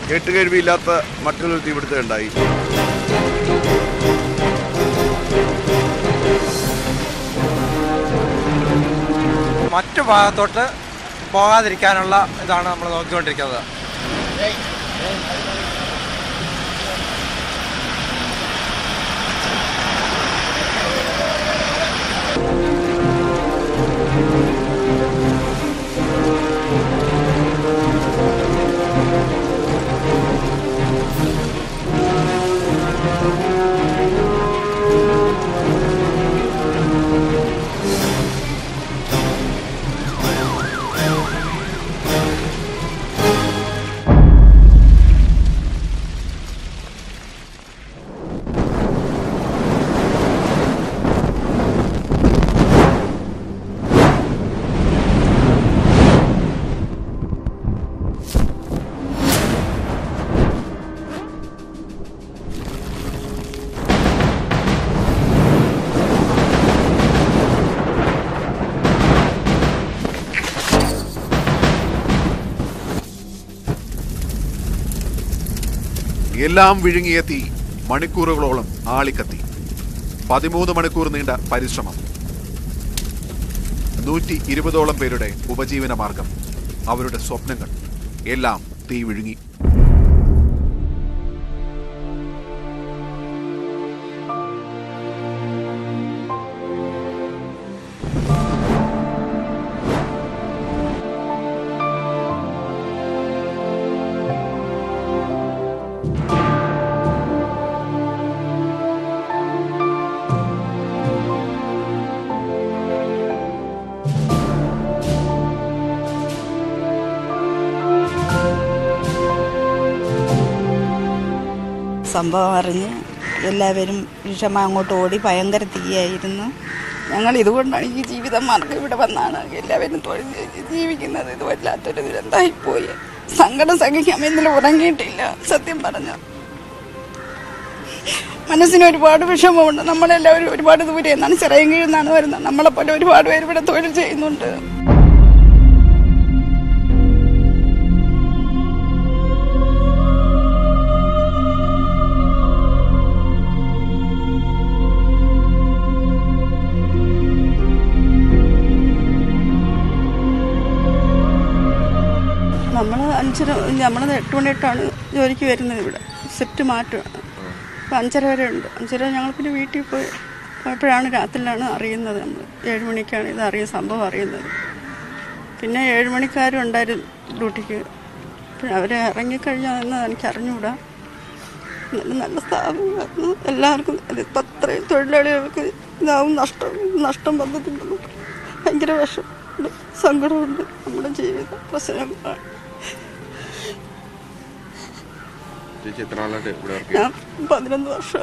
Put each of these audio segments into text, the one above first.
കേട്ടുകേഴ്വിയില്ലാത്ത മറ്റൊരു തീപിടുത്തം ഉണ്ടായി മറ്റു ഭാഗത്തോട്ട് പോകാതിരിക്കാനുള്ള ഇതാണ് നമ്മൾ നോക്കിക്കൊണ്ടിരിക്കുന്നത് എല്ലാം വിഴുങ്ങിയ തീ മണിക്കൂറുകളോളം ആളിക്കത്തി പതിമൂന്ന് മണിക്കൂർ നീണ്ട പരിശ്രമം നൂറ്റി ഇരുപതോളം പേരുടെ ഉപജീവന മാർഗം അവരുടെ സ്വപ്നങ്ങൾ എല്ലാം തീ വിഴുങ്ങി സംഭവം അറിഞ്ഞ് എല്ലാവരും വിഷമ അങ്ങോട്ട് ഓടി ഭയങ്കര തീയായിരുന്നു ഞങ്ങൾ ഇതുകൊണ്ടാണ് ഈ ജീവിതം മാർഗം ഇവിടെ വന്നാണ് എല്ലാവരും തൊഴിൽ ചെയ്ത് ജീവിക്കുന്നത് ഇത് വല്ലാത്തൊരു ദുരന്തമായിപ്പോയി സങ്കടം സഹിക്കാൻ ഇന്നലെ ഉറങ്ങിയിട്ടില്ല സത്യം പറഞ്ഞു മനസ്സിന് ഒരുപാട് വിഷമമുണ്ട് നമ്മളെല്ലാവരും ഒരുപാട് ദൂരെ നിന്നാണ് ചിറയും കീഴിൽ നിന്നാണ് വരുന്നത് നമ്മളെപ്പോലെ ഒരുപാട് പേര് ഇവിടെ തൊഴിൽ ചെയ്യുന്നുണ്ട് നമ്മൾ അഞ്ചര നമ്മൾ എട്ട് മണിയിട്ടാണ് ജോലിക്ക് വരുന്നത് ഇവിടെ സെറ്റ് മാറ്റുകയാണ് അപ്പോൾ അഞ്ചര വരെ ഉണ്ട് അഞ്ചര ഞങ്ങൾ പിന്നെ വീട്ടിൽ പോയി പോയപ്പോഴാണ് രാത്രിയിലാണ് അറിയുന്നത് നമ്മൾ ഏഴ് മണിക്കാണ് ഇത് അറിയ സംഭവം അറിയുന്നത് പിന്നെ ഏഴ് മണിക്കാരും ഉണ്ടായിരുന്നു ഡ്യൂട്ടിക്ക് പിന്നെ അവർ ഇറങ്ങിക്കഴിഞ്ഞാൽ എന്ന് എനിക്ക് അറിഞ്ഞുകൂടാ നല്ല നല്ല സ്ഥാപനമായിരുന്നു എല്ലാവർക്കും ഇതിപ്പോൾ അത്രയും തൊഴിലാളികൾക്ക് ഇതാവും നഷ്ടം നഷ്ടം വന്നതിൻ്റെ ഭയങ്കര വിഷമുണ്ട് സങ്കടമുണ്ട് നമ്മുടെ ജീവിത പ്രശ്നങ്ങളാണ് ചേച്ചി എത്ര നാളായിട്ട് ഇവിടെ വർക്ക് ഞാൻ പതിനൊന്ന് വർഷം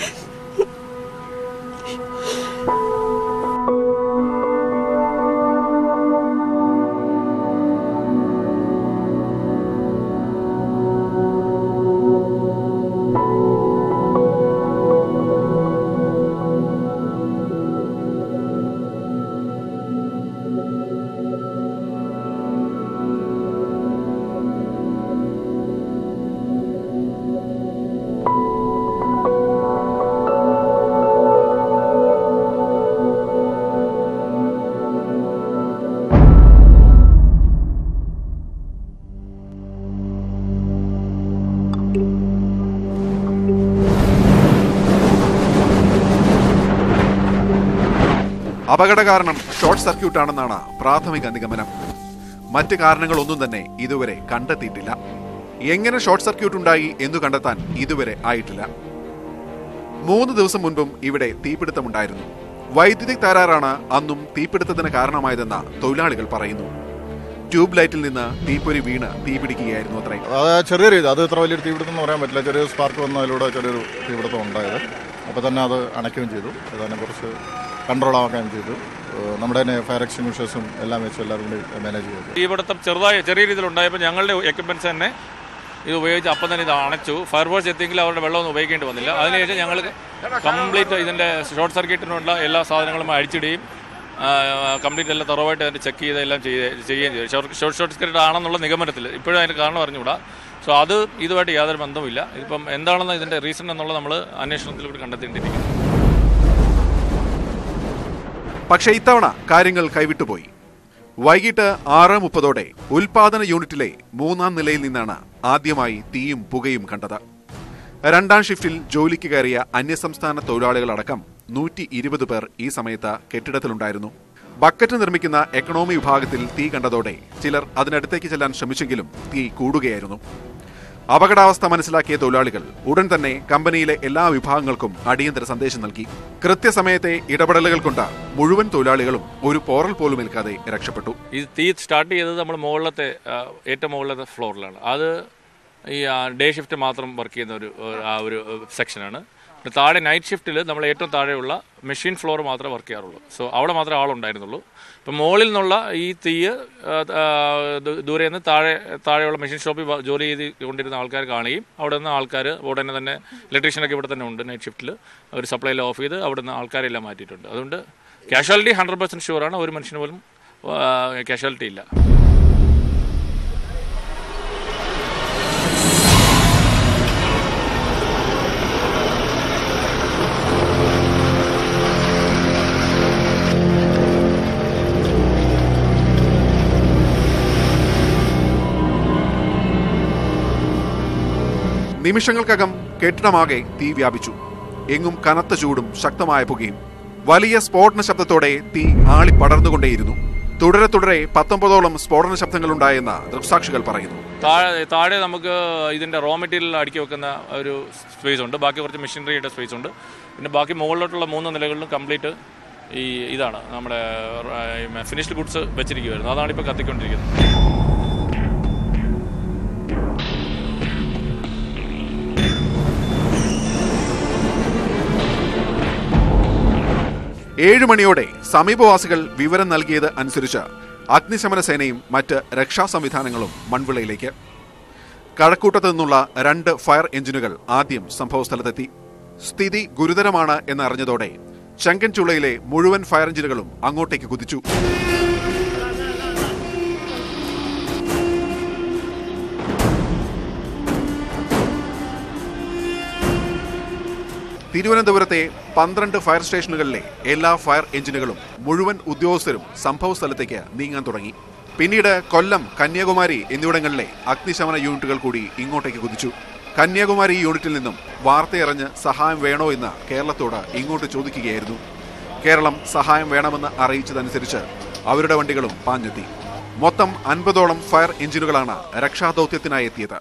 അപകട കാരണം ഷോർട്ട് സർക്യൂട്ട് ആണെന്നാണ് പ്രാഥമിക നിഗമനം മറ്റ് കാരണങ്ങളൊന്നും തന്നെ ഇതുവരെ കണ്ടെത്തിയിട്ടില്ല എങ്ങനെ ഷോർട്ട് സർക്യൂട്ട് ഉണ്ടായി എന്നു കണ്ടെത്താൻ ഇതുവരെ ആയിട്ടില്ല മൂന്ന് ദിവസം മുൻപും ഇവിടെ തീപിടുത്തമുണ്ടായിരുന്നു വൈദ്യുതി തകരാറാണ് അന്നും തീപിടുത്തത്തിന് കാരണമായതെന്ന് തൊഴിലാളികൾ പറയുന്നു ട്യൂബ് ലൈറ്റിൽ നിന്ന് തീപ്പൊരി വീണ് തീപിടിക്കുകയായിരുന്നു അത്രേ അത് ചെറിയ രീതി അത് ഇത്ര വലിയൊരു തീപിടുത്തം എന്ന് പറയാൻ പറ്റില്ല ചെറിയൊരു സ്പാർക്ക് വന്നതിലൂടെ ചെറിയൊരു തീപിടുത്തം ഉണ്ടായത് അപ്പോൾ തന്നെ അത് അണയ്ക്കുകയും ചെയ്തു അതിനെ കുറച്ച് കൺട്രോൾ ആക്കുകയും ചെയ്തു ഏഹ് നമ്മുടെ തന്നെ ഫയർ എക്സ്റ്റിങ്വിഷേഴ്സും എല്ലാം വെച്ച് എല്ലാവരും കൂടി മാനേജ് ചെയ്തു തീപിടുത്തം ചെറുതായി ചെറിയ രീതിയിൽ ഉണ്ടായപ്പോൾ ഞങ്ങളുടെ എക്യുപ്മെൻറ്റ്സ് തന്നെ ഇത് ഉപയോഗിച്ച് അപ്പം തന്നെ ഇത് അണച്ചു ഫയർഫോഴ്സ് എത്തിയെങ്കിൽ അവരുടെ വെള്ളമൊന്നും ഉപയോഗിക്കേണ്ടി വന്നില്ല അതിനുശേഷം ഞങ്ങൾ കംപ്ലീറ്റ് ഇതിൻ്റെ ഷോർട്ട് സർക്യൂട്ടിനുള്ള എല്ലാ സാധനങ്ങളും അഴിച്ചിടുകയും കംപ്ലീറ്റ് എല്ലാം തറവായിട്ട് അതിൻ്റെ ചെക്ക് ചെയ്ത് എല്ലാം ചെയ്ത് ചെയ്യുകയും ചെയ്തു ഷോർട്ട് ഷോർട്ട് സർക്യൂട്ട് ആണെന്നുള്ള നിഗമനത്തിൽ ഇപ്പോഴും അതിന് കാരണം അറിഞ്ഞുകൂടാ സോ അത് ഇതുമായിട്ട് യാതൊരു ബന്ധവുമില്ല ഇപ്പം എന്താണെന്ന് ഇതിൻ്റെ റീസൺ എന്നുള്ളത് നമ്മൾ അന്വേഷണത്തിലൂടെ കണ്ടെത്തേണ്ടിയിരിക്കുന്നു പക്ഷേ ഇത്തവണ കാര്യങ്ങൾ കൈവിട്ടുപോയി വൈകിട്ട് ആറ് മുപ്പതോടെ ഉൽപാദന യൂണിറ്റിലെ മൂന്നാം നിലയിൽ നിന്നാണ് ആദ്യമായി തീയും പുകയും കണ്ടത് രണ്ടാം ഷിഫ്റ്റിൽ ജോലിക്ക് കയറിയ അന്യസംസ്ഥാന തൊഴിലാളികളടക്കം നൂറ്റി ഇരുപത് പേർ ഈ സമയത്ത് കെട്ടിടത്തിലുണ്ടായിരുന്നു ബക്കറ്റ് നിർമ്മിക്കുന്ന എക്കണോമി വിഭാഗത്തിൽ തീ കണ്ടതോടെ ചിലർ അതിനടുത്തേക്ക് ചെല്ലാൻ ശ്രമിച്ചെങ്കിലും തീ കൂടുകയായിരുന്നു അപകടാവസ്ഥ മനസ്സിലാക്കിയ തൊഴിലാളികൾ ഉടൻ തന്നെ കമ്പനിയിലെ എല്ലാ വിഭാഗങ്ങൾക്കും അടിയന്തര സന്ദേശം നൽകി കൃത്യസമയത്തെ ഇടപെടലുകൾ കൊണ്ട് മുഴുവൻ തൊഴിലാളികളും ഒരു പോറൽ പോലും ഏൽക്കാതെ രക്ഷപ്പെട്ടു ഈ തീ സ്റ്റാർട്ട് ചെയ്തത് നമ്മൾ മുകളിലത്തെ ആ, ഏറ്റവും മുകളിലത്തെ ഫ്ലോറിലാണ് അത് ഈ ഡേ ഷിഫ്റ്റ് മാത്രം വർക്ക് ചെയ്യുന്ന ഒരു ഒരു- ആ ഒരു സെക്ഷനാണ് പിന്നെ താഴെ നൈറ്റ് ഷിഫ്റ്റിൽ നമ്മൾ ഏറ്റവും താഴെയുള്ള മെഷീൻ ഫ്ലോർ മാത്രമേ വർക്ക് ചെയ്യാറുള്ളൂ സോ അവിടെ മാത്രമേ ആളുണ്ടായിരുന്നുള്ളൂ ഇപ്പം മുകളിൽ നിന്നുള്ള ഈ തീയ് ആ, ആ, ദൂ- ദൂരെ നിന്ന് താഴെ താഴെയുള്ള മെഷീൻ ഷോപ്പിൽ വ- ജോലി ചെയ്ത് കൊണ്ടിരുന്ന ആൾക്കാർ കാണുകയും അവിടെ നിന്ന് ആൾക്കാർ ഉടനെ തന്നെ ഇലക്ട്രീഷ്യനൊക്കെ ഇവിടെ തന്നെ ഉണ്ട് നൈറ്റ് ഷിഫ്റ്റിൽ അവർ സപ്ലൈയിൽ ഓഫ് ചെയ്ത് അവിടെ നിന്ന് ആൾക്കാരെല്ലാം മാറ്റിയിട്ടുണ്ട് അതുകൊണ്ട് കാഷ്വാലിറ്റി ഹൺഡ്രഡ് പെർസെൻറ്റ് ഷുവറാണ് ഒരു മനുഷ്യന് പോലും കാഷ്വാലിറ്റി ഇല്ല നിമിഷങ്ങൾക്കകം കെട്ടിടമാകെ തീ വ്യാപിച്ചു എങ്ങും കനത്ത ചൂടും ശക്തമായ പുകയും വലിയ സ്ഫോടന ശബ്ദത്തോടെ തീ ആളി പടർന്നുകൊണ്ടേയിരുന്നു തുടരെ തുടരെ പത്തൊമ്പതോളം സ്ഫോടന ശബ്ദങ്ങളുണ്ടായെന്ന് ദൃക്സാക്ഷികൾ പറയുന്നു താഴെ താഴെ നമുക്ക് ഇതിൻ്റെ റോ മെറ്റീരിയൽ അടുക്കി വെക്കുന്ന ഒരു സ്പേസ് ഉണ്ട് ബാക്കി കുറച്ച് മെഷീനറിയുടെ സ്പേസ് ഉണ്ട് പിന്നെ ബാക്കി മുകളിലോട്ടുള്ള മൂന്ന് നിലകളിലും കംപ്ലീറ്റ് ഈ ഇതാണ് നമ്മുടെ ഫിനിഷ്ഡ് ഗുഡ്സ് വെച്ചിരിക്കുമായിരുന്നു അതാണ് ഇപ്പോൾ കത്തിക്കൊണ്ടിരിക്കുന്നത് ഏഴു മണിയോടെ സമീപവാസികൾ വിവരം നൽകിയത് അനുസരിച്ച് അഗ്നിശമന സേനയും മറ്റ് രക്ഷാ സംവിധാനങ്ങളും മൺവിളയിലേക്ക് കഴക്കൂട്ടത്തു നിന്നുള്ള രണ്ട് ഫയർ എഞ്ചിനുകൾ ആദ്യം സംഭവസ്ഥലത്തെത്തി സ്ഥിതി ഗുരുതരമാണ് എന്നറിഞ്ഞതോടെ ചങ്കൻചുളയിലെ മുഴുവൻ ഫയർ എഞ്ചിനുകളും അങ്ങോട്ടേക്ക് കുതിച്ചു തിരുവനന്തപുരത്തെ പന്ത്രണ്ട് ഫയർ സ്റ്റേഷനുകളിലെ എല്ലാ ഫയർ എഞ്ചിനുകളും മുഴുവൻ ഉദ്യോഗസ്ഥരും സംഭവ സ്ഥലത്തേക്ക് നീങ്ങാൻ തുടങ്ങി പിന്നീട് കൊല്ലം കന്യാകുമാരി എന്നിവിടങ്ങളിലെ അഗ്നിശമന യൂണിറ്റുകൾ കൂടി ഇങ്ങോട്ടേക്ക് കുതിച്ചു കന്യാകുമാരി യൂണിറ്റിൽ നിന്നും വാർത്തയറിഞ്ഞ് സഹായം വേണോ എന്ന് കേരളത്തോട് ഇങ്ങോട്ട് ചോദിക്കുകയായിരുന്നു കേരളം സഹായം വേണമെന്ന് അറിയിച്ചതനുസരിച്ച് അവരുടെ വണ്ടികളും പാഞ്ഞെത്തി മൊത്തം അൻപതോളം ഫയർ എഞ്ചിനുകളാണ് രക്ഷാദൌത്യത്തിനായി എത്തിയത്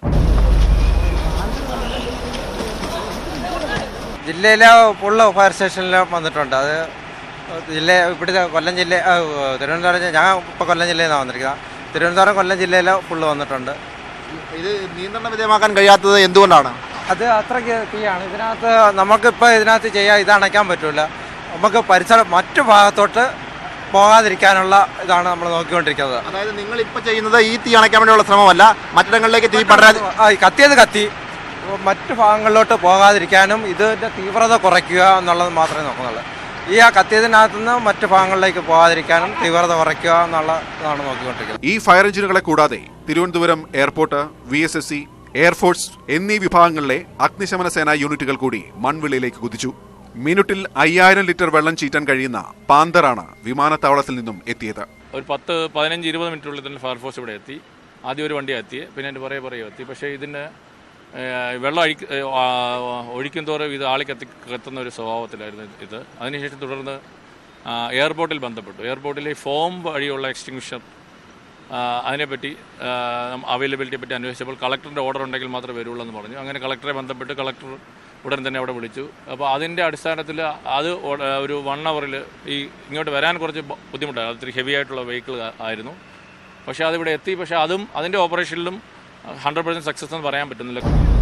ജില്ലയിലെ ഫുള്ള് ഫയർ സ്റ്റേഷനിലും വന്നിട്ടുണ്ട് അത് ജില്ല ഇവിടുത്തെ കൊല്ലം ജില്ല ആ, തിരുവനന്തപുരം ജി- ഞാൻ ഇപ്പോൾ കൊല്ലം ജില്ലയിൽ നിന്നാണ് വന്നിരിക്കുന്നത് തിരുവനന്തപുരം കൊല്ലം ജില്ലയിൽ ഫുള്ള് വന്നിട്ടുണ്ട് ഇത് നിയന്ത്രണ വിധേയമാക്കാൻ കഴിയാത്തത് എന്തുകൊണ്ടാണ് അത് അത്രയ്ക്ക് തീയാണ് ഇതിനകത്ത് നമുക്കിപ്പോൾ ഇതിനകത്ത് ചെയ്യാൻ ഇത് അണയ്ക്കാൻ പറ്റില്ല നമുക്ക് പരിസരം മറ്റു ഭാഗത്തോട്ട് പോകാതിരിക്കാനുള്ള ഇതാണ് നമ്മൾ നോക്കിക്കൊണ്ടിരിക്കുന്നത് അതായത് നിങ്ങൾ ഇപ്പൊ ചെയ്യുന്നത് ഈ തീ അണയ്ക്കാൻ വേണ്ടിയുള്ള ശ്രമമല്ല മറ്റിടങ്ങളിലേക്ക് തീ പടരാതെ ആ, ഈ കത്തിയത് കത്തി മറ്റു ഭാഗങ്ങളിലോട്ട് പോകാതിരിക്കാനും ഇതിൻ്റെ തീവ്രത കുറയ്ക്കുക എന്നുള്ളത് മാത്രമേ നോക്കുന്നുള്ളൂ ഈ ആ കത്തിയതിനകത്തു നിന്ന് മറ്റു ഭാഗങ്ങളിലേക്ക് പോകാതിരിക്കാനും തീവ്രത കുറയ്ക്കുക എന്നുള്ള ഇതാണ് നോക്കിക്കൊണ്ടിരിക്കുന്നത് ഈ ഫയർ എഞ്ചിനുകളെ കൂടാതെ Thiruvananthapuram airport V S S C air force എന്നീ വിഭാഗങ്ങളിലെ അഗ്നിശമന സേനാ യൂണിറ്റുകൾ കൂടി മൺവിളിയിലേക്ക് കുതിച്ചു മിനിറ്റിൽ അയ്യായിരം ലിറ്റർ വെള്ളം ചീറ്റാൻ കഴിയുന്ന പാന്തറാണ് വിമാനത്താവളത്തിൽ നിന്നും എത്തിയത് ഒരു പത്ത് പതിനഞ്ച് ഇരുപത് മിനിറ്റിനുള്ളിൽ തന്നെ ഫയർഫോഴ്സ് ഇവിടെ എത്തി ആദ്യം ഒരു വണ്ടി എത്തി പിന്നെ എൻ്റെ പുറകെ പുറകെ എത്തി പക്ഷേ ഇതിന് ഏഹ്, വെള്ളം അഴിക്ക് ഏഹ്, ആ, ഒഴിക്കും തോറും ഇത് ആളി കത്തി കത്തുന്ന ഒരു സ്വഭാവത്തിലായിരുന്നു ഇത് അതിനുശേഷം തുടർന്ന് ആ, എയർപോർട്ടിൽ ബന്ധപ്പെട്ടു എയർപോർട്ടിൽ ഈ ഫോം വഴിയുള്ള എക്സ്റ്റിങ്ഷൻ അതിനെപ്പറ്റി അവൈലബിലിറ്റിയെ പറ്റി അന്വേഷിച്ചപ്പോൾ കളക്ടറിൻ്റെ ഓർഡർ ഉണ്ടെങ്കിൽ മാത്രമേ വരുള്ളൂ എന്ന് പറഞ്ഞു അങ്ങനെ കളക്ടറെ ബന്ധപ്പെട്ട് കളക്ടർ ഉടൻ തന്നെ അവിടെ വിളിച്ചു അപ്പോൾ അതിൻ്റെ അടിസ്ഥാനത്തിൽ അത് ഓ- ഒരു വൺ അവറിൽ ഈ ഇങ്ങോട്ട് വരാൻ കുറച്ച് ബ- ബുദ്ധിമുട്ടായിരുന്നു ഒത്തിരി ഹെവി ആയിട്ടുള്ള വെഹിക്കിൾ ആയിരുന്നു പക്ഷേ അതിവിടെ എത്തി പക്ഷേ അതും അതിൻ്റെ ഓപ്പറേഷനിലും ഹൺഡ്രഡ് പെർസെൻറ്റ് സക്സസ് എന്ന് പറയാൻ പറ്റുന്നില്ല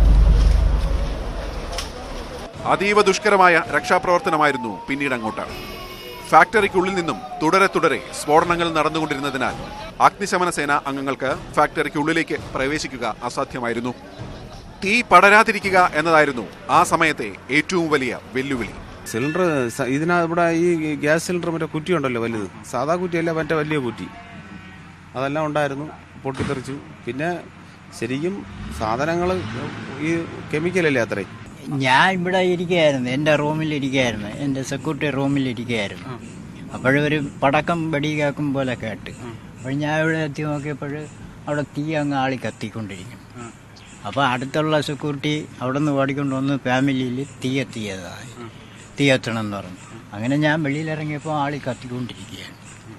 അതീവ ദുഷ്കരമായ രക്ഷാപ്രവർത്തനമായിരുന്നു പിന്നീട് അങ്ങോട്ട് ഫാക്ടറിക്കുള്ളിൽ നിന്നും തുടരെ തുടരെ സ്ഫോടനങ്ങൾ നടന്നുകൊണ്ടിരുന്നതിനാൽ അഗ്നിശമന സേന അംഗങ്ങൾക്ക് ഫാക്ടറിക്കുള്ളിലേക്ക് പ്രവേശിക്കുക അസാധ്യമായിരുന്നു തീ പടരാതിരിക്കുക എന്നതായിരുന്നു ആ സമയത്തെ ഏറ്റവും വലിയ വെല്ലുവിളി സിലിണ്ടർ സ- ഇതിനാ ഇവിടെ ഈ ഗ്യാസ് സിലിണ്ടർ മറ്റേ കുറ്റി ഉണ്ടല്ലോ വലുത് സാധാ കുറ്റിയല്ല മറ്റേ വലിയ കുറ്റി അതെല്ലാം ഉണ്ടായിരുന്നു പൊട്ടിത്തെറിച്ചു പിന്നെ ശരിക്കും സാധനങ്ങൾ ഈ കെമിക്കലല്ലേ അത്രയും ഞാൻ ഇവിടെ ഇരിക്കുകയായിരുന്നു എൻ്റെ റൂമിൽ ഇരിക്കുകയായിരുന്നു എൻ്റെ സെക്യൂരിറ്റി റൂമിൽ ഇരിക്കുകയായിരുന്നു അപ്പോഴൊരു പടക്കം വെടി കേൾക്കും പോലെ കേട്ട് അപ്പോൾ ഞാൻ ഇവിടെ എത്തി നോക്കിയപ്പോൾ അവിടെ തീ അങ്ങ് ആളി കത്തിക്കൊണ്ടിരിക്കും അപ്പോൾ അടുത്തുള്ള സെക്യൂരിറ്റി അവിടെ നിന്ന് ഓടിക്കൊണ്ട് വന്ന് ഫാമിലിയിൽ തീ എത്തിയതായി തീ എത്തണം എന്ന് പറഞ്ഞു അങ്ങനെ ഞാൻ വെളിയിലിറങ്ങിയപ്പോൾ ആളി കത്തിക്കൊണ്ടിരിക്കുകയാണ്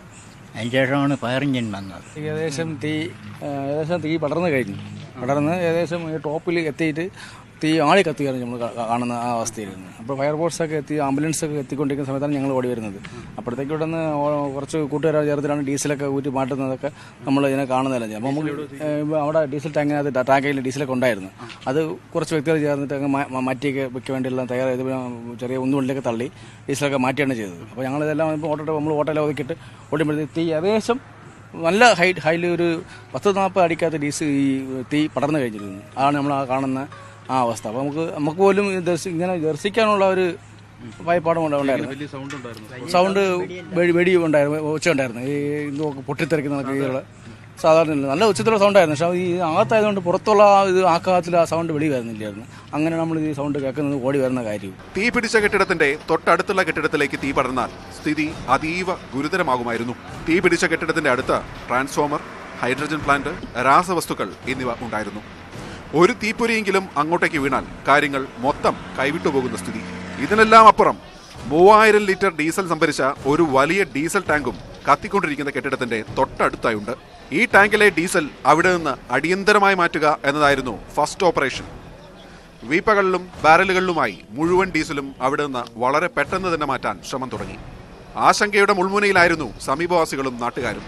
അതിന് ശേഷമാണ് ഫയർ എഞ്ചിൻ വന്നത് ഏകദേശം തീ ആ, ഏകദേശം തീ പടർന്നു കഴിഞ്ഞു പടർന്ന് ഏകദേശം ഈ ടോപ്പിൽ എത്തിയിട്ട് തീ ആളി കത്തിയാണ് നമ്മൾ കാ- കാണുന്ന ആ അവസ്ഥയിലിരുന്നു അപ്പോൾ ഫയർഫോഴ്സൊക്കെ എത്തി ആംബുലൻസൊക്കെ എത്തിക്കൊണ്ടിരിക്കുന്ന സമയത്താണ് ഞങ്ങൾ ഓടി വരുന്നത് അപ്പോഴത്തേക്ക് ഇവിടെ നിന്ന് കുറച്ച് കൂട്ടുകാരെ ചേർത്തിട്ടാണ് ഡീസലൊക്കെ ഊറ്റി മാറ്റുന്നതൊക്കെ നമ്മൾ ഇതിനെ കാണുന്നതല്ല അപ്പോൾ നമുക്ക് ഏഹ്, അവിടെ ഡീസൽ ടാങ്കിനകത്ത് ടാങ്കയിൽ ഡീസലൊക്കെ ഉണ്ടായിരുന്നു അത് കുറച്ച് വ്യക്തികൾ ചേർന്നിട്ട് അങ്ങ് മാ- മാ- മാറ്റിയൊക്കെ വെക്കാൻ വേണ്ടിയെല്ലാം തയ്യാറായത് പിന്നെ ചെറിയ ഉന്തുള്ളിലൊക്കെ തള്ളി ഡീസലൊക്കെ മാറ്റിയാണ് ചെയ്തത് അപ്പോൾ ഞങ്ങളിതെല്ലാം ഇപ്പോൾ ഓട്ടോ നമ്മൾ ഓട്ടോയിൽ ഒതുക്കിയിട്ട് ഓടുമ്പോഴത്തേക്ക് തീ ഏകദേശം നല്ല ഹൈറ്റ് ഹൈയിൽ ഒരു പത്ത് നാൽപ്പത് അടിക്കാത്ത ഡീസ് ഈ തീ പടർന്നു കഴിഞ്ഞിരുന്നു അതാണ് നമ്മൾ ആ കാണുന്ന ആ അവസ്ഥ അപ്പോൾ നമുക്ക് നമുക്ക് പോലും ഇത് ദർശി ഇങ്ങനെ ദർശിക്കാനുള്ള ഒരു ഭയപ്പാടും ഉണ്ടാ- ഉണ്ടായിരുന്നു സൗണ്ട് വെടി വെടി ഉണ്ടായിരുന്നു ഒച്ച ഉണ്ടായിരുന്നു ഈ ഇതൊക്കെ പൊട്ടിത്തെറിക്കുന്ന രീതിയിലുള്ള സാധാരണ ഇല്ല. നല്ല ഉച്ചത്തിലുള്ള സൗണ്ടായിരുന്നു പക്ഷേ ഈ അകത്തായതുകൊണ്ട് പുറത്തുള്ള ആ ഇത് ആക്കാത്തിൽ ആ സൗണ്ട് വെളി വരുന്നില്ലായിരുന്നു അങ്ങനെ നമ്മൾ ഈ സൗണ്ട് കേൾക്കുന്നത് ഓടി വരുന്ന കാര്യം തീ പിടിച്ച കെട്ടിടത്തിന്റെ തൊട്ടടുത്തുള്ള കെട്ടിടത്തിലേക്ക് തീ പടർന്നാൽ സ്ഥിതി അതീവ ഗുരുതരമാകുമായിരുന്നു തീ പിടിച്ച കെട്ടിടത്തിന്റെ അടുത്ത് ട്രാൻസ്ഫോമർ ഹൈഡ്രജൻ പ്ലാന്റ് രാസവസ്തുക്കൾ എന്നിവ ഉണ്ടായിരുന്നു ഒരു തീപ്പൊരിയെങ്കിലും അങ്ങോട്ടേക്ക് വീണാൽ കാര്യങ്ങൾ മൊത്തം കൈവിട്ടുപോകുന്ന സ്ഥിതി ഇതിനെല്ലാം അപ്പുറം മൂവായിരം ലിറ്റർ ഡീസൽ സംഭരിച്ച ഒരു വലിയ ഡീസൽ ടാങ്കും കത്തിക്കൊണ്ടിരിക്കുന്ന കെട്ടിടത്തിന്റെ തൊട്ടടുത്തായുണ്ട് ഈ ടാങ്കിലെ ഡീസൽ അവിടെ നിന്ന് അടിയന്തരമായി മാറ്റുക എന്നതായിരുന്നു ഫസ്റ്റ് ഓപ്പറേഷൻ വീപ്പകളിലും ബാരലുകളിലുമായി മുഴുവൻ ഡീസലും അവിടെ നിന്ന് വളരെ പെട്ടെന്ന് തന്നെ മാറ്റാൻ ശ്രമം തുടങ്ങി ആശങ്കയുടെ മുൾമുനയിലായിരുന്നു സമീപവാസികളും നാട്ടുകാരും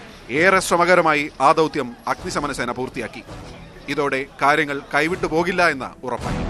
ഏറെ ശ്രമകരമായി ആ ദൗത്യം അഗ്നിശമന സേന പൂർത്തിയാക്കി ഇതോടെ കാര്യങ്ങൾ കൈവിട്ടു പോകില്ല എന്ന് ഉറപ്പായി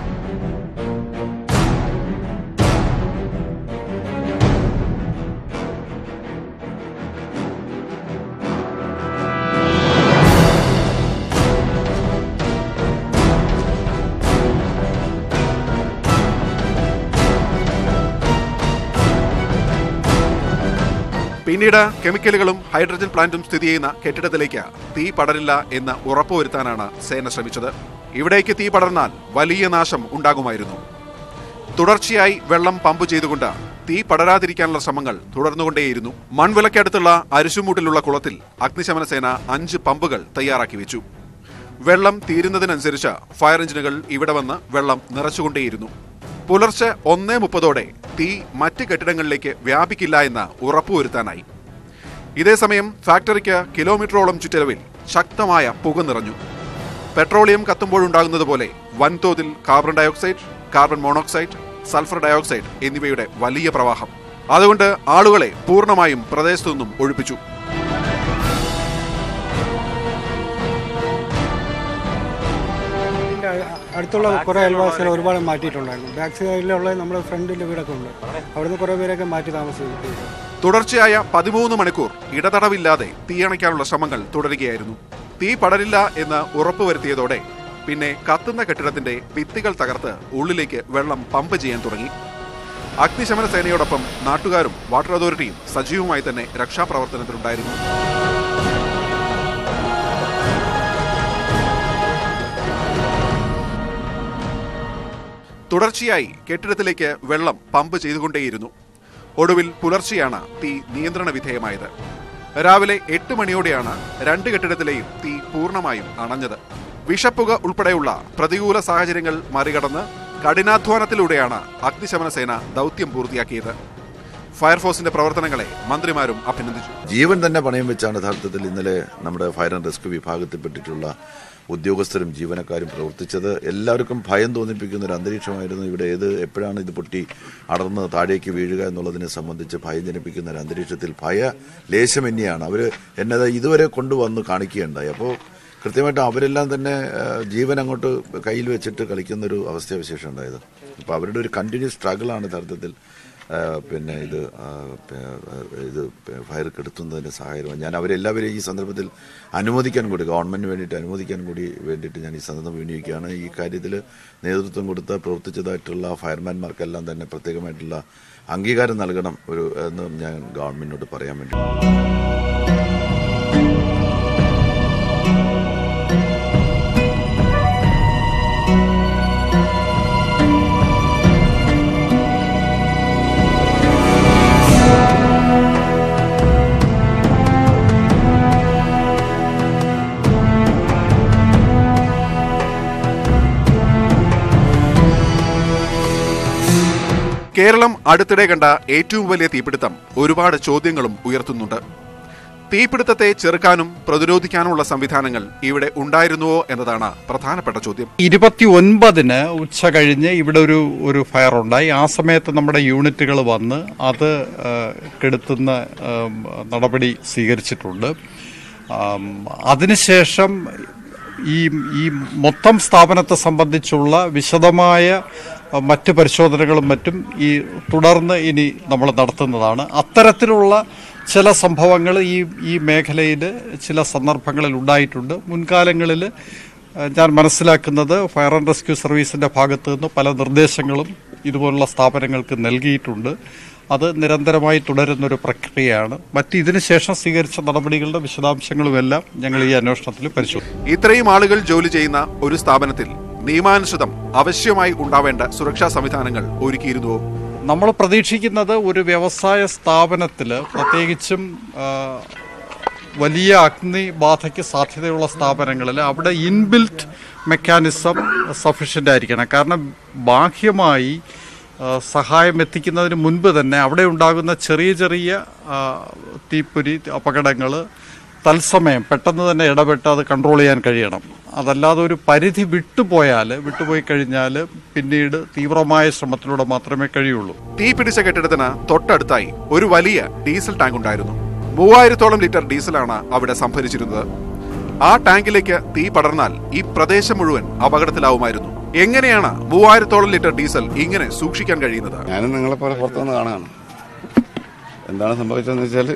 പിന്നീട് കെമിക്കലുകളും ഹൈഡ്രജൻ പ്ലാന്റും സ്ഥിതി ചെയ്യുന്ന കെട്ടിടത്തിലേക്ക് തീ പടരില്ല എന്ന് ഉറപ്പുവരുത്താനാണ് സേന ശ്രമിച്ചത് ഇവിടേക്ക് തീ പടർന്നാൽ വലിയ നാശം ഉണ്ടാകുമായിരുന്നു തുടർച്ചയായി വെള്ളം പമ്പ് ചെയ്തുകൊണ്ട് തീ പടരാതിരിക്കാനുള്ള ശ്രമങ്ങൾ തുടർന്നുകൊണ്ടേയിരുന്നു മൺവിലക്കടുത്തുള്ള അരിശുമൂട്ടിലുള്ള കുളത്തിൽ അഗ്നിശമന സേന അഞ്ച് പമ്പുകൾ തയ്യാറാക്കി വെച്ചു വെള്ളം തീരുന്നതിനനുസരിച്ച് ഫയർ എഞ്ചിനുകൾ ഇവിടെ വന്ന് വെള്ളം നിറച്ചുകൊണ്ടേയിരുന്നു പുലർച്ചെ ഒന്നേ മുപ്പതോടെ തീ മറ്റ് കെട്ടിടങ്ങളിലേക്ക് വ്യാപിക്കില്ല എന്ന് ഉറപ്പുവരുത്താനായി ഇതേസമയം ഫാക്ടറിക്ക് കിലോമീറ്ററോളം ചുറ്റളവിൽ ശക്തമായ പുക നിറഞ്ഞു പെട്രോളിയം കത്തുമ്പോഴുണ്ടാകുന്നത് പോലെ വൻതോതിൽ carbon dioxide carbon monoxide sulphur dioxide എന്നിവയുടെ വലിയ പ്രവാഹം അതുകൊണ്ട് ആളുകളെ പൂർണ്ണമായും പ്രദേശത്തു നിന്നും ഒഴിപ്പിച്ചു ഇതിൻ്റെ അടുത്തുള്ള കുറേ അയൽവാസികൾ ഒരുപാട് മാറ്റിയിട്ടുണ്ടായിരുന്നു ബാക്ക് സൈഡിലുള്ള നമ്മുടെ ഫ്രണ്ടിൻ്റെ വീടൊക്കെ ഉണ്ട് അവിടുന്ന് കുറേ പേരൊക്കെ മാറ്റി താമസിച്ചിട്ടുണ്ട് തുടർച്ചയായ പതിമൂന്ന് മണിക്കൂർ ഇടതടവില്ലാതെ തീയണയ്ക്കാനുള്ള ശ്രമങ്ങൾ തുടരുകയായിരുന്നു തീ പടരില്ല എന്ന് ഉറപ്പുവരുത്തിയതോടെ പിന്നെ കത്തുന്ന കെട്ടിടത്തിന്റെ ഭിത്തികൾ തകർത്ത് ഉള്ളിലേക്ക് വെള്ളം പമ്പ് ചെയ്യാൻ തുടങ്ങി അഗ്നിശമന സേനയോടൊപ്പം നാട്ടുകാരും വാട്ടർ അതോറിറ്റിയും സജീവമായി തന്നെ രക്ഷാപ്രവർത്തനത്തിലുണ്ടായിരുന്നു തുടർച്ചയായി കെട്ടിടത്തിലേക്ക് വെള്ളം പമ്പ് ചെയ്തുകൊണ്ടേയിരുന്നു ഒടുവിൽ പുലർച്ചെയാണ് തീ നിയന്ത്രണ വിധേയമായത് രാവിലെ എട്ട് മണിയോടെയാണ് രണ്ട് കെട്ടിടത്തിലെയും തീ പൂർണ്ണമായും അണഞ്ഞത് വിഷപ്പുക ഉൾപ്പെടെയുള്ള പ്രതികൂല സാഹചര്യങ്ങൾ മറികടന്ന് കഠിനാധ്വാനത്തിലൂടെയാണ് അഗ്നിശമന സേന ദൗത്യം പൂർത്തിയാക്കിയത് ഫയർഫോഴ്സിന്റെ പ്രവർത്തനങ്ങളെ മന്ത്രിമാരും അഭിനന്ദിച്ചു ജീവൻ തന്നെ പണയം വെച്ചാണ് യഥാർത്ഥത്തിൽ ഇന്നലെ നമ്മുടെ ഫയർ ആൻഡ് റെസ്ക്യൂ വിഭാഗത്തിൽപ്പെട്ടിട്ടുള്ള ഉദ്യോഗസ്ഥരും ജീവനക്കാരും പ്രവർത്തിച്ചത് എല്ലാവർക്കും ഭയം തോന്നിപ്പിക്കുന്ന ഒരു അന്തരീക്ഷമായിരുന്നു ഇവിടെ ഏത് എപ്പോഴാണ് ഇത് പൊട്ടി അടർന്ന് താഴേക്ക് വീഴുക എന്നുള്ളതിനെ സംബന്ധിച്ച് ഭയം ജനിപ്പിക്കുന്ന ഒരു അന്തരീക്ഷത്തിൽ ഭയ ലേശമന്യാണ് അവർ എന്നത് ഇതുവരെ കൊണ്ടുവന്ന് കാണിക്കുകയുണ്ടായി അപ്പോൾ കൃത്യമായിട്ട് അവരെല്ലാം തന്നെ ആ, ജീവൻ അങ്ങോട്ട് കയ്യിൽ വെച്ചിട്ട് കളിക്കുന്ന ഒരു അവസ്ഥയാവിശേഷം ഉണ്ടായത് അപ്പോൾ അവരുടെ ഒരു കണ്ടിന്യൂസ് സ്ട്രഗിളാണ് യഥാർത്ഥത്തിൽ ആ, പിന്നെ ഇത് ആ, പ- ആ, ഇത് ഫയർ കെടുത്തുന്നതിന് സഹായകരമാണ് ഞാൻ അവരെല്ലാവരെയും ഈ സന്ദർഭത്തിൽ അനുമോദിക്കാൻ കൂടി ഗവൺമെന്റിന് വേണ്ടിയിട്ട് അനുമോദിക്കാൻ കൂടി വേണ്ടിയിട്ട് ഞാൻ ഈ സന്ദർഭം വിനിയോഗിക്കുകയാണ് ഈ കാര്യത്തിൽ നേതൃത്വം കൊടുത്ത പ്രവർത്തിച്ചതായിട്ടുള്ള ഫയർമാൻമാർക്കെല്ലാം തന്നെ പ്രത്യേകമായിട്ടുള്ള അംഗീകാരം നൽകണം ഒരു എന്ന് ഞാൻ ഗവൺമെന്റിനോട് പറയാൻ വേണ്ടി കേരളം അടുത്തിടെ കണ്ട ഏറ്റവും വലിയ തീപിടുത്തം ഒരുപാട് ചോദ്യങ്ങളും ഉയർത്തുന്നുണ്ട് തീപിടുത്തത്തെ ചെറുക്കാനും പ്രതിരോധിക്കാനുമുള്ള സംവിധാനങ്ങൾ ഇവിടെ ഉണ്ടായിരുന്നുവോ എന്നതാണ് പ്രധാനപ്പെട്ട ചോദ്യം ഇരുപത്തി ഒൻപതിന് ഉച്ച കഴിഞ്ഞ് ഇവിടെ ഒരു ഒരു ഫയർ ഉണ്ടായി ആ സമയത്ത് നമ്മുടെ യൂണിറ്റുകൾ വന്ന് അത് ആ, കെടുത്തുന്ന ആം, നടപടി സ്വീകരിച്ചിട്ടുണ്ട് ആം, അതിനുശേഷം ഈ ഈ മൊത്തം സ്ഥാപനത്തെ സംബന്ധിച്ചുള്ള വിശദമായ ആ, മറ്റ് പരിശോധനകളും മറ്റും ഈ തുടർന്ന് ഇനി നമ്മൾ നടത്തുന്നതാണ് അത്തരത്തിലുള്ള ചില സംഭവങ്ങൾ ഈ ഈ മേഖലയിൽ ചില സന്ദർഭങ്ങളിൽ ഉണ്ടായിട്ടുണ്ട് മുൻകാലങ്ങളിൽ ഏഹ് ഞാൻ മനസ്സിലാക്കുന്നത് ഫയർ ആൻഡ് റെസ്ക്യൂ സർവീസിന്റെ ഭാഗത്തു നിന്ന് പല നിർദ്ദേശങ്ങളും ഇതുപോലുള്ള സ്ഥാപനങ്ങൾക്ക് നൽകിയിട്ടുണ്ട് അത് നിരന്തരമായി തുടരുന്നൊരു പ്രക്രിയയാണ് മറ്റ് ഇതിനു ശേഷം സ്വീകരിച്ച നടപടികളുടെ വിശദാംശങ്ങളുമെല്ലാം ഞങ്ങൾ ഈ അന്വേഷണത്തിൽ പരിശോധിക്കും ഇത്രയും ആളുകൾ ജോലി ചെയ്യുന്ന ഒരു സ്ഥാപനത്തിൽ നിയമാനുസൃതം അവശ്യമായി ഉണ്ടാവേണ്ട സുരക്ഷാ സംവിധാനങ്ങൾ ഒരുക്കിയിരുന്നുവോ നമ്മൾ പ്രതീക്ഷിക്കുന്നത് ഒരു വ്യവസായ സ്ഥാപനത്തിൽ പ്രത്യേകിച്ചും ആ, വലിയ അഗ്നിബാധയ്ക്ക് സാധ്യതയുള്ള സ്ഥാപനങ്ങളിൽ അവിടെ ഇൻബിൽറ്റ് മെക്കാനിസം സഫീഷ്യൻ്റ് ആയിരിക്കണം കാരണം ബാഹ്യമായി ആ, സഹായം എത്തിക്കുന്നതിന് മുൻപ് തന്നെ അവിടെ ഉണ്ടാകുന്ന ചെറിയ ചെറിയ ആ, തീപ്പൊരി അപകടങ്ങൾ തത്സമയം പെട്ടെന്ന് തന്നെ ഇടപെട്ട് അത് കൺട്രോൾ ചെയ്യാൻ കഴിയണം അതല്ലാതെ ഒരു പരിധി വിട്ടുപോയാൽ വിട്ടുപോയി കഴിഞ്ഞാൽ പിന്നീട് തീവ്രമായ ശ്രമത്തിലൂടെ മാത്രമേ കഴിയുള്ളൂ തീ പിടിച്ച കെട്ടിടത്തിന് തൊട്ടടുത്തായി ഒരു വലിയ ഡീസൽ ടാങ്ക് ഉണ്ടായിരുന്നു മൂവായിരത്തോളം ലിറ്റർ ഡീസലാണ് അവിടെ സംഭരിച്ചിരുന്നത് ആ ടാങ്കിലേക്ക് തീ പടർന്നാൽ ഈ പ്രദേശം മുഴുവൻ അപകടത്തിലാവുമായിരുന്നു എങ്ങനെയാണ് മൂവായിരത്തോളം ലിറ്റർ ഡീസൽ ഇങ്ങനെ സൂക്ഷിക്കാൻ കഴിയുന്നത് ഞാനും നിങ്ങളെ പോലെ പുറത്തുനിന്ന് കാണുകയാണ് എന്താണ് സംഭവിച്ചതെന്ന് വെച്ചാൽ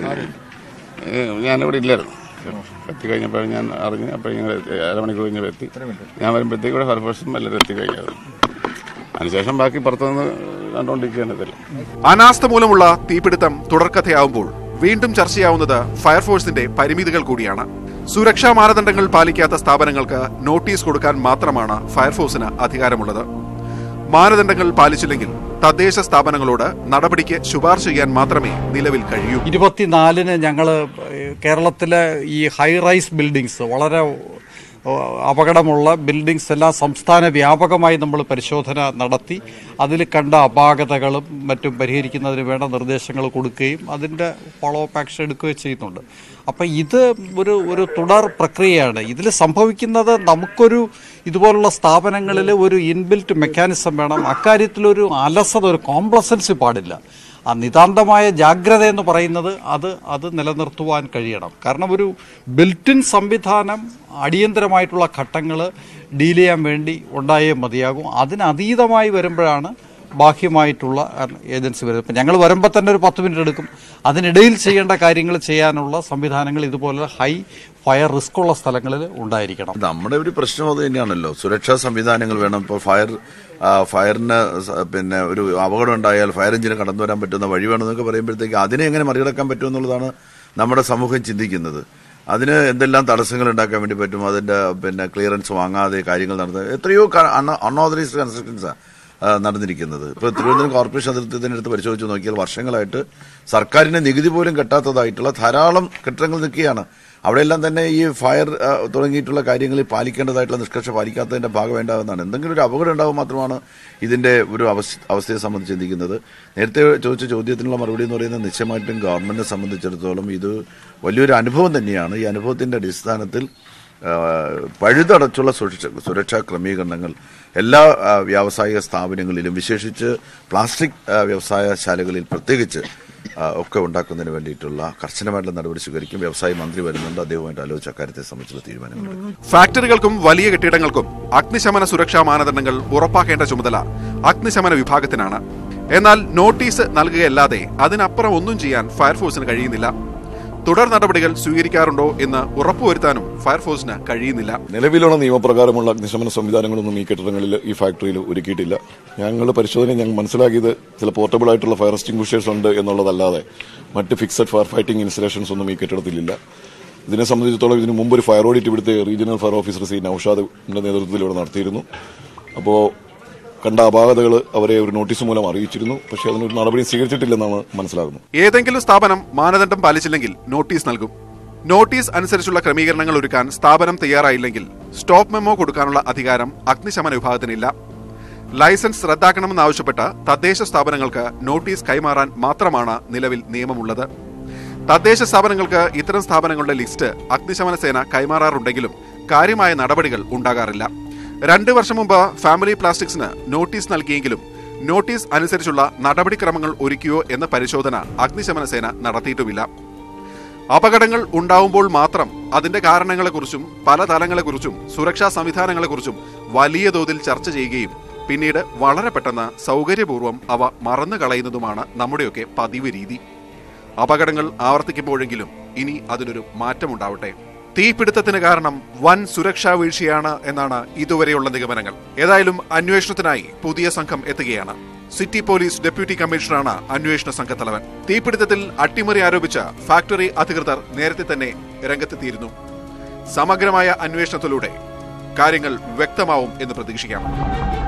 ഞാനിവിടെ ഇല്ലായിരുന്നു എത്തി കഴിഞ്ഞപ്പോൾ ഞാൻ അറിഞ്ഞ് അപ്പോൾ ഞങ്ങൾ അരമണിക്കൂർ കഴിഞ്ഞപ്പോൾ എത്തി ഞാൻ വരുമ്പോഴത്തേക്ക് ഇവിടെ ഫയർഫോഴ്സും എല്ലാവരും എത്തി കഴിഞ്ഞത് അതിനുശേഷം ബാക്കി പുറത്തുനിന്ന് കണ്ടുകൊണ്ടിരിക്കുകയാണ് ഇതെല്ലാം അനാസ്ഥ മൂലമുള്ള തീപിടുത്തം തുടർക്കഥയാവുമ്പോൾ വീണ്ടും ചർച്ചയാവുന്നത് ഫയർഫോഴ്സിന്റെ പരിമിതികൾ കൂടിയാണ് സുരക്ഷാ മാനദണ്ഡങ്ങൾ പാലിക്കാത്ത സ്ഥാപനങ്ങൾക്ക് നോട്ടീസ് കൊടുക്കാൻ മാത്രമാണ് ഫയർഫോഴ്സിന് അധികാരമുള്ളത് മാനദണ്ഡങ്ങൾ പാലിച്ചില്ലെങ്കിൽ തദ്ദേശ സ്ഥാപനങ്ങളോട് നടപടിക്ക് ശുപാർശ ചെയ്യാൻ മാത്രമേ നിലവിൽ കഴിയൂ ഇരുപത്തിനാലിന് ഞങ്ങൾ കേരളത്തിലെ ഈ ഹൈ റൈസ് ബിൽഡിങ്സ് വളരെ ഓ, അപകടമുള്ള ബിൽഡിങ്സ് എല്ലാം സംസ്ഥാന വ്യാപകമായി നമ്മൾ പരിശോധന നടത്തി അതിൽ കണ്ട അപാകതകളും മറ്റും പരിഹരിക്കുന്നതിന് വേണ്ട നിർദ്ദേശങ്ങൾ കൊടുക്കുകയും അതിൻ്റെ ഫോളോ അപ്പ് ആക്ഷൻ എടുക്കുകയും ചെയ്യുന്നുണ്ട് അപ്പം ഇത് ഒരു ഒരു തുടർ പ്രക്രിയയാണ് ഇതിൽ സംഭവിക്കുന്നത് നമുക്കൊരു ഇതുപോലുള്ള സ്ഥാപനങ്ങളിൽ ഒരു ഇൻബിൽറ്റ് മെക്കാനിസം വേണം അക്കാര്യത്തിലൊരു അലസത ഒരു കോംപ്ലസൻസി പാടില്ല ആ നിതാന്തമായ ജാഗ്രത എന്ന് പറയുന്നത് അത് അത് നിലനിർത്തുവാൻ കഴിയണം കാരണം ഒരു ബിൽറ്റിൻ സംവിധാനം അടിയന്തരമായിട്ടുള്ള ഘട്ടങ്ങൾ ഡീൽ ചെയ്യാൻ വേണ്ടി ഉണ്ടായേ മതിയാകും അതിനതീതമായി വരുമ്പോഴാണ് ബാഹ്യമായിട്ടുള്ള ഏജൻസി വരുന്നത് ഇപ്പം ഞങ്ങൾ വരുമ്പോൾ തന്നെ ഒരു പത്ത് മിനിറ്റ് എടുക്കും അതിനിടയിൽ ചെയ്യേണ്ട കാര്യങ്ങൾ ചെയ്യാനുള്ള സംവിധാനങ്ങൾ ഇതുപോലെ ഹൈ ഫയർ റിസ്ക് ഉള്ള സ്ഥലങ്ങളിൽ ഉണ്ടായിരിക്കണം നമ്മുടെ ഒരു പ്രശ്നം അത് തന്നെയാണല്ലോ സുരക്ഷാ സംവിധാനങ്ങൾ വേണം ഇപ്പോൾ ഫയർ ആ, ഫയറിന് സ- പിന്നെ ഒരു അപകടം ഉണ്ടായാൽ ഫയർ എഞ്ചിന് കടന്നു വരാൻ പറ്റുന്ന വഴി വേണമെന്നൊക്കെ പറയുമ്പോഴത്തേക്ക് അതിനെ എങ്ങനെ മറികടക്കാൻ പറ്റുമെന്നുള്ളതാണ് നമ്മുടെ സമൂഹം ചിന്തിക്കുന്നത് അതിന് എന്തെല്ലാം തടസ്സങ്ങൾ ഉണ്ടാക്കാൻ വേണ്ടി പറ്റും അതിന്റെ പിന്നെ ക്ലിയറൻസ് വാങ്ങാതെ കാര്യങ്ങൾ നടത്തുന്നത് എത്രയോ അൺഓതറൈസ്ഡ് കൺസ്ട്രക്ഷൻസാണ് നടന്നിരിക്കുന്നത് ഇപ്പോൾ തിരുവനന്തപുരം കോർപ്പറേഷൻ അതിർത്തിനടുത്ത് പരിശോധിച്ച് നോക്കിയാൽ വർഷങ്ങളായിട്ട് സർക്കാരിന് നികുതി പോലും കെട്ടാത്തതായിട്ടുള്ള ധാരാളം കെട്ടിടങ്ങൾ നിൽക്കുകയാണ് അവിടെയെല്ലാം തന്നെ ഈ ഫയർ ആ, തുടങ്ങിയിട്ടുള്ള കാര്യങ്ങളിൽ പാലിക്കേണ്ടതായിട്ടുള്ള നിഷ്കർഷ പാലിക്കാത്തതിന്റെ ഭാഗമുണ്ടാകുന്നതാണ് എന്തെങ്കിലും ഒരു അപകടം ഉണ്ടാകും മാത്രമാണ് ഇതിന്റെ ഒരു അവസ്ഥ അവസ്ഥയെ സംബന്ധിച്ച് ചിന്തിക്കുന്നത് നേരത്തെ ചോദിച്ച ചോദ്യത്തിനുള്ള മറുപടി എന്ന് പറയുന്നത് നിശ്ചയമായിട്ടും ഗവൺമെന്റിനെ സംബന്ധിച്ചിടത്തോളം ഇത് വലിയൊരു അനുഭവം തന്നെയാണ് ഈ അനുഭവത്തിന്റെ അടിസ്ഥാനത്തിൽ ആ, പഴുതടച്ചുള്ള സുരക്ഷ സുരക്ഷാ ക്രമീകരണങ്ങൾ എല്ലാ ആ, വ്യാവസായിക സ്ഥാപനങ്ങളിലും വിശേഷിച്ച് പ്ലാസ്റ്റിക് ആ, വ്യവസായശാലകളിൽ പ്രത്യേകിച്ച് ആ, ഒക്കെ ഉണ്ടാക്കുന്നതിന് വേണ്ടിയിട്ടുള്ള കർശനമായിട്ടുള്ള നടപടി സ്വീകരിക്കും വ്യവസായ മന്ത്രി വരുന്നുണ്ട് അദ്ദേഹവുമായിട്ട് ആലോചിച്ച് അക്കാര്യത്തെ സംബന്ധിച്ചുള്ള തീരുമാനങ്ങൾ ഫാക്ടറികൾക്കും വലിയ കെട്ടിടങ്ങൾക്കും അഗ്നിശമന സുരക്ഷാ മാനദണ്ഡങ്ങൾ ഉറപ്പാക്കേണ്ട ചുമതല അഗ്നിശമന വിഭാഗത്തിനാണ് എന്നാൽ നോട്ടീസ് നൽകുകയല്ലാതെ അതിനപ്പുറം ഒന്നും ചെയ്യാൻ ഫയർഫോഴ്സിന് കഴിയുന്നില്ല തുടർ നടപടികൾ സ്വീകരിക്കാറുണ്ടോ എന്ന് ഉറപ്പുവരുത്താനും ഫയർഫോഴ്സിന് കഴിയുന്നില്ല നിലവിലുള്ള നിയമപ്രകാരമുള്ള അഗ്നിശമന സംവിധാനങ്ങളൊന്നും ഈ കെട്ടിടങ്ങളിൽ ഈ ഫാക്ടറിയിൽ ഒരുക്കിയിട്ടില്ല ഞങ്ങൾ പരിശോധന ഞങ്ങൾ മനസ്സിലാക്കിയത് ചില പോർട്ടബിൾ ആയിട്ടുള്ള ഫയർ എക്സ്റ്റിംഗ്വിഷേഴ്സ് ഉണ്ട് എന്നുള്ളതല്ലാതെ മറ്റ് ഫിക്സഡ് ഫയർ ഫൈറ്റിംഗ് ഇൻസ്റ്റലേഷൻസ് ഒന്നും ഈ കെട്ടിടത്തിലില്ല ഇതിനെ സംബന്ധിച്ചിടത്തോളം ഇതിനു മുമ്പ് ഒരു ഫയർ ഓഡിറ്റ് ഇവിടുത്തെ റീജിയണൽ ഫയർ ഓഫീസർ സി നൌഷാദിന്റെ നേതൃത്വത്തിൽ ഇവിടെ നടത്തിയിരുന്നു അപ്പോൾ കണ്ട അപാകതകൾ അവരെ ഒരു നോട്ടീസ് മൂലം അറിയിച്ചിരുന്നു പക്ഷേ അതിനൊരു നടപടി സ്വീകരിച്ചിട്ടില്ലെന്നാണ് മനസ്സിലാകുന്നത് ഏതെങ്കിലും സ്ഥാപനം മാനദണ്ഡം പാലിച്ചില്ലെങ്കിൽ നോട്ടീസ് നൽകും നോട്ടീസ് അനുസരിച്ചുള്ള ക്രമീകരണങ്ങൾ ഒരുക്കാൻ സ്ഥാപനം തയ്യാറായില്ലെങ്കിൽ സ്റ്റോപ്പ് മെമ്മോ കൊടുക്കാനുള്ള അധികാരം അഗ്നിശമന വിഭാഗത്തിനില്ല ലൈസൻസ് റദ്ദാക്കണമെന്നാവശ്യപ്പെട്ട് തദ്ദേശ സ്ഥാപനങ്ങൾക്ക് നോട്ടീസ് കൈമാറാൻ മാത്രമാണ് നിലവിൽ നിയമമുള്ളത് തദ്ദേശ സ്ഥാപനങ്ങൾക്ക് ഇത്തരം സ്ഥാപനങ്ങളുടെ ലിസ്റ്റ് അഗ്നിശമന സേന കൈമാറാറുണ്ടെങ്കിലും കാര്യമായ നടപടികൾ ഉണ്ടാകാറില്ല രണ്ട് വർഷം മുമ്പ് ഫാമിലി പ്ലാസ്റ്റിക്സിന് നോട്ടീസ് നൽകിയെങ്കിലും നോട്ടീസ് അനുസരിച്ചുള്ള നടപടിക്രമങ്ങൾ ഒരുക്കിയോ എന്ന പരിശോധന അഗ്നിശമന സേന നടത്തിയിട്ടുമില്ല അപകടങ്ങൾ ഉണ്ടാവുമ്പോൾ മാത്രം അതിന്റെ കാരണങ്ങളെക്കുറിച്ചും പല തലങ്ങളെക്കുറിച്ചും സുരക്ഷാ സംവിധാനങ്ങളെക്കുറിച്ചും വലിയ തോതിൽ ചർച്ച ചെയ്യുകയും പിന്നീട് വളരെ പെട്ടെന്ന് സൗകര്യപൂർവ്വം അവ മറന്നു കളയുന്നതുമാണ് നമ്മുടെയൊക്കെ പതിവ് രീതി അപകടങ്ങൾ ആവർത്തിക്കുമ്പോഴെങ്കിലും ഇനി അതിനൊരു മാറ്റമുണ്ടാവട്ടെ തീപിടുത്തത്തിന് കാരണം വൻ സുരക്ഷാ വീഴ്ചയാണ് എന്നാണ് ഇതുവരെയുള്ള നിഗമനങ്ങൾ ഏതായാലും അന്വേഷണത്തിനായി പുതിയ സംഘം എത്തുകയാണ് സിറ്റി പോലീസ് ഡെപ്യൂട്ടി കമ്മീഷണറാണ് അന്വേഷണ സംഘത്തലവൻ തീപിടുത്തത്തിൽ അട്ടിമറി ആരോപിച്ച ഫാക്ടറി അധികൃതർ നേരത്തെ തന്നെ രംഗത്തെത്തിയിരുന്നു സമഗ്രമായ അന്വേഷണത്തിലൂടെ കാര്യങ്ങൾ വ്യക്തമാവും എന്ന് പ്രതീക്ഷിക്കാം